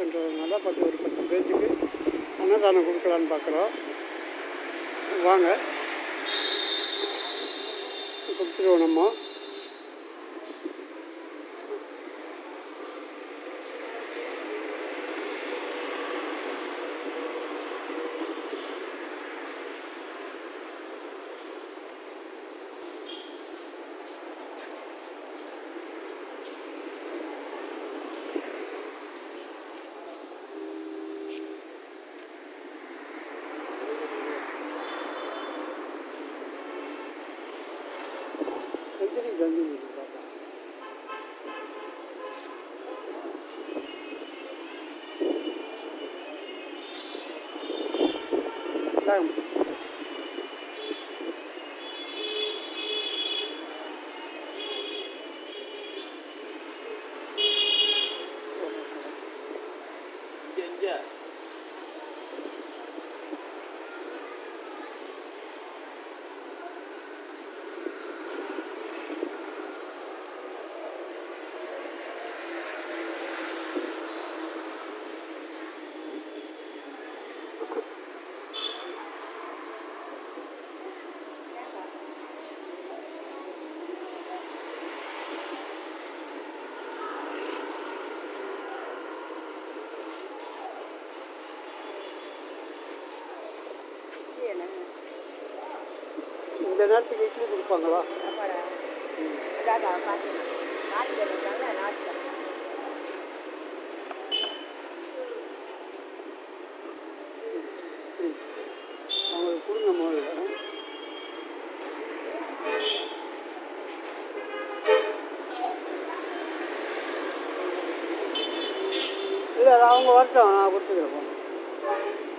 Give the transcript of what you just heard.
பண்ணுறதுனால பத்து ஒரு பத்து பேஜுக்கு அன்னதானம் கொடுக்கலான்னு பார்க்குறோம் வாங்க கொடுத்துருவோம் நம்ம எத்தனை கஞ்சி பார்த்தா தாங்க இங்கே இங்கே இந்த நேரத்துக்கு இட்லி கொடுப்பாங்களா ம். அவங்களுக்கு கொடுங்க முதல்ல இல்லை அவங்க வரட்டும் நான் கொடுத்துக்கிறேன்